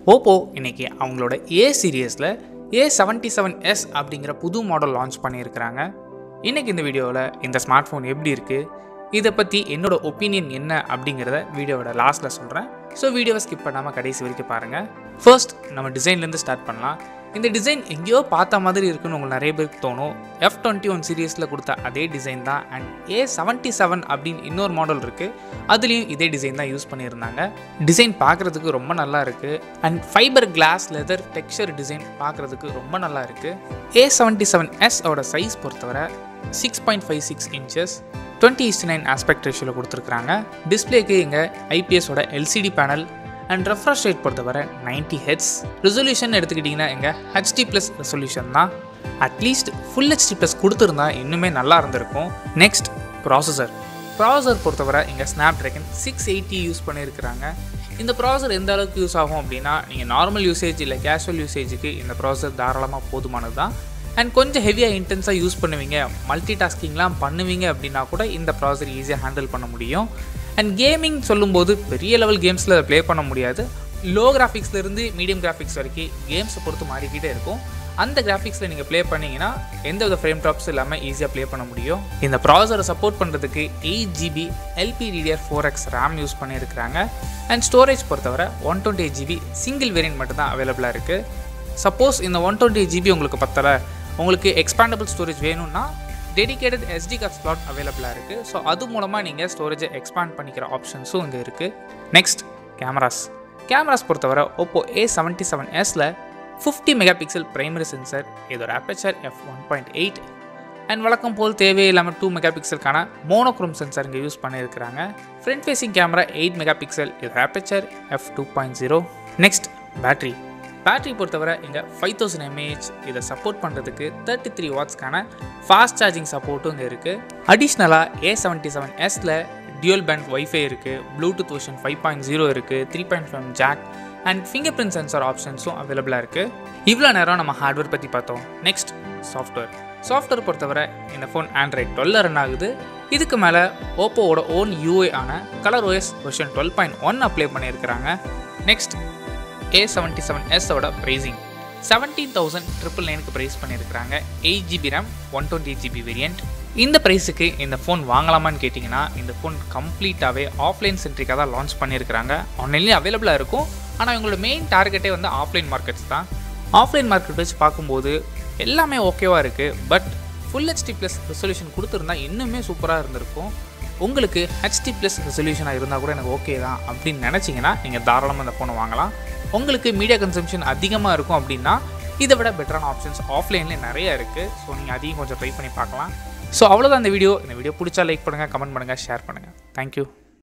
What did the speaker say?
Oppo இன்னைக்கு அவங்களோட A சீரியஸில் ஏ செவன்ட்டி செவன் எஸ் அப்படிங்கிற புது மாடல் லான்ச் பண்ணியிருக்கிறாங்க இன்னைக்கு இந்த வீடியோவில் இந்த ஸ்மார்ட் ஃபோன் எப்படி இருக்குது இதை பற்றி என்னோட ஒப்பீனியன் என்ன அப்படிங்கிறத வீடியோவோட லாஸ்ட்டில் சொல்கிறேன் ஸோ வீடியோவை ஸ்கிப் பண்ணாமல் கடைசி வரைக்கும் பாருங்கள் ஃபர்ஸ்ட் நம்ம டிசைன்லேருந்து ஸ்டார்ட் பண்ணலாம் இந்த டிசைன் எங்கேயோ பார்த்த மாதிரி இருக்குன்னு உங்களுக்கு நிறைய பேருக்கு தோணும் எஃப் டுவெண்ட்டி ஒன் சீரியஸில் கொடுத்த அதே டிசைன் தான் அண்ட் ஏ செவன்ட்டி செவன் அப்படின்னு இன்னொரு மாடல் இருக்குது அதுலேயும் இதே டிசைன் தான் யூஸ் பண்ணியிருந்தாங்க டிசைன் பார்க்குறதுக்கு ரொம்ப நல்லா இருக்குது and fiber glass leather texture design பார்க்குறதுக்கு ரொம்ப நல்லா இருக்குது ஏ செவன்ட்டி செவன் எஸ் ஓட சைஸ் பொறுத்தவரை six point five six inches twenty is to nine aspect ரேஷியோவில் கொடுத்துருக்காங்க டிஸ்பிளேக்கு இங்கே ஐபிஎஸோட LCD panel and refresh rate பொறுத்தவரை நைன்ட்டி ஹெட்ஸ் ரெசல்யூஷன் எடுத்துக்கிட்டிங்கன்னா எங்கள் ஹெச்டி ப்ளஸ் ரெசல்யூஷன் தான் அட்லீஸ்ட் ஃபுல் ஹெச்டி ப்ளஸ் கொடுத்துருந்தா இன்னுமே நல்லா இருந்திருக்கும் நெக்ஸ்ட் ப்ராசஸர் ப்ராசஸர் பொறுத்தவரை இங்கே Snapdragon six eighty use பண்ணியிருக்கிறாங்க இந்த ப்ராசஸர் எந்த அளவுக்கு யூஸ் ஆகும் அப்படின்னா நீங்கள் நார்மல் யூசேஜ் இல்லை கேஷுவல் யூசேஜுக்கு இந்த ப்ராசஸர் தாராளமாக போதுமானது தான் அண்ட் கொஞ்சம் ஹெவியாக இன்டென்ஸாக யூஸ் பண்ணுவீங்க மல்டி டாஸ்கிங்லாம் பண்ணுவீங்க அப்படின்னா கூட இந்த ப்ராசஸர் ஈஸியாக ஹேண்டில் பண்ண முடியும் அண்ட் கேமிங் சொல்லும்போது பெரிய லெவல் கேம்ஸில் ப்ளே பண்ண முடியாது லோ கிராஃபிக்ஸ்லேருந்து மீடியம் கிராஃபிக்ஸ் வரைக்கும் கேம்ஸை பொறுத்து மாறிக்கிட்டே இருக்கும் அந்த கிராஃபிக்ஸில் நீங்கள் ப்ளே பண்ணிங்கன்னா எந்த வித ஃப்ரேம் ட்ராப்ஸ் இல்லாமல் ஈஸியாக ப்ளே பண்ண முடியும் இந்த ப்ராசரை சப்போர்ட் பண்ணுறதுக்கு eight GB LPDDR four X RAM use பண்ணியிருக்கிறாங்க அண்ட் ஸ்டோரேஜ் பொறுத்தவரை one twenty eight GB single variant மட்டும்தான் அவைலபிளாக இருக்குது சப்போஸ் இந்த ஒன் டுவெண்ட்டி எயிட் ஜிபி உங்களுக்கு பத்தலை உங்களுக்கு எக்ஸ்பாண்டபிள் ஸ்டோரேஜ் வேணும்னா டெடிகேட்டட் எஸ்டி கார்ட் ஸ்லாட் அவைலபிளாக இருக்குது ஸோ அது மூலமாக நீங்கள் ஸ்டோரேஜை எக்ஸ்பேண்ட் பண்ணிக்கிற ஆப்ஷன்ஸும் இங்கே இருக்குது நெக்ஸ்ட் கேமராஸ் கேமராஸ் பொறுத்தவரை ஓப்போ ஏ செவன்ட்டி செவன் எஸில் fifty mega pixel primary sensor இதோட aperture F one point eight and வழக்கம் போல் தேவையில்லாமல் டூ மெகா பிக்சலுக்கான மோனோக்ரோம் சென்சார் இங்கே யூஸ் பண்ணியிருக்கிறாங்க front facing camera eight mega pixel இதோட aperture F two point zero next battery battery பொறுத்தவரை இங்கே ஃபைவ் தௌசண்ட் எம்ஏஹெச் இதை சப்போர்ட் பண்ணுறதுக்கு தேர்ட்டி த்ரீ வாட்ஸ்க்கான ஃபாஸ்ட் சார்ஜிங் சப்போர்ட்டும் இங்கே இருக்குது அடிஷ்னலாக ஏ செவன்ட்டி செவன் எஸில் டியூல் பேண்ட் ஒய்ஃபை இருக்குது Bluetooth version five point zero இருக்குது three point five jack and finger print sensor ஆப்ஷன்ஸும் அவைலபிளாக இருக்குது இவ்வளோ நேரம் நம்ம ஹார்ட்வேர் பற்றி பார்த்தோம் நெக்ஸ்ட் சாஃப்ட்வேர் சாஃப்ட்வேர் பொறுத்தவரை இந்த ஃபோன் ஆண்ட்ராய்ட் டுவெல் ரன் ஆகுது இதுக்கு மேலே ஓப்போவோட ஓன் யூஏ ஆன color OS version twelve point one apply பண்ணியிருக்கிறாங்க நெக்ஸ்ட் ஏ செவன்ட்டி செவன் எஸ்ஸோட ப்ரைஸிங் செவன்டீன் தௌசண்ட் ட்ரிபிள் நைனுக்கு ப்ரைஸ் பண்ணியிருக்கிறாங்க eight GB RAM one twenty eight GB variant இந்த ப்ரைஸுக்கு இந்த ஃபோன் வாங்கலாமான்னு கேட்டிங்கன்னா இந்த ஃபோன் கம்ப்ளீட்டாகவே ஆஃப்லைன் சென்ட்ரிக்காக தான் லான்ச் பண்ணியிருக்கிறாங்க ஆன்லைன்லேயும் அவைலபிளாக இருக்கும் ஆனால் இவங்களோட மெயின் டார்கெட்டே வந்து ஆஃப்லைன் மார்க்கெட்ஸ் தான் ஆஃப்லைன் மார்க்கெட் வச்சு பார்க்கும்போது எல்லாமே ஓகேவாக இருக்குது but full HD plus resolution கொடுத்துருந்தா இன்னுமே சூப்பராக இருந்திருக்கும் உங்களுக்கு ஹெச்டி ப்ளஸ் ரெசல்யூஷனாக இருந்தால் கூட எனக்கு ஓகே தான் அப்படின்னு நினச்சிங்கன்னா நீங்கள் தாராளமாக இந்த ஃபோனை வாங்கலாம் உங்களுக்கு மீடியா கன்சம்ஷன் அதிகமாக இருக்கும் அப்படின்னா இதை விட பெட்டரான ஆப்ஷன்ஸ் ஆஃப்லைன்லேயே நிறைய இருக்குது ஸோ நீங்கள் அதையும் கொஞ்சம் ட்ரை பண்ணி பார்க்கலாம் ஸோ அவ்வளோதான் இந்த வீடியோ இந்த வீடியோ பிடிச்சா லைக் பண்ணுங்கள் கமெண்ட் பண்ணுங்கள் ஷேர் பண்ணுங்கள் தேங்க்யூ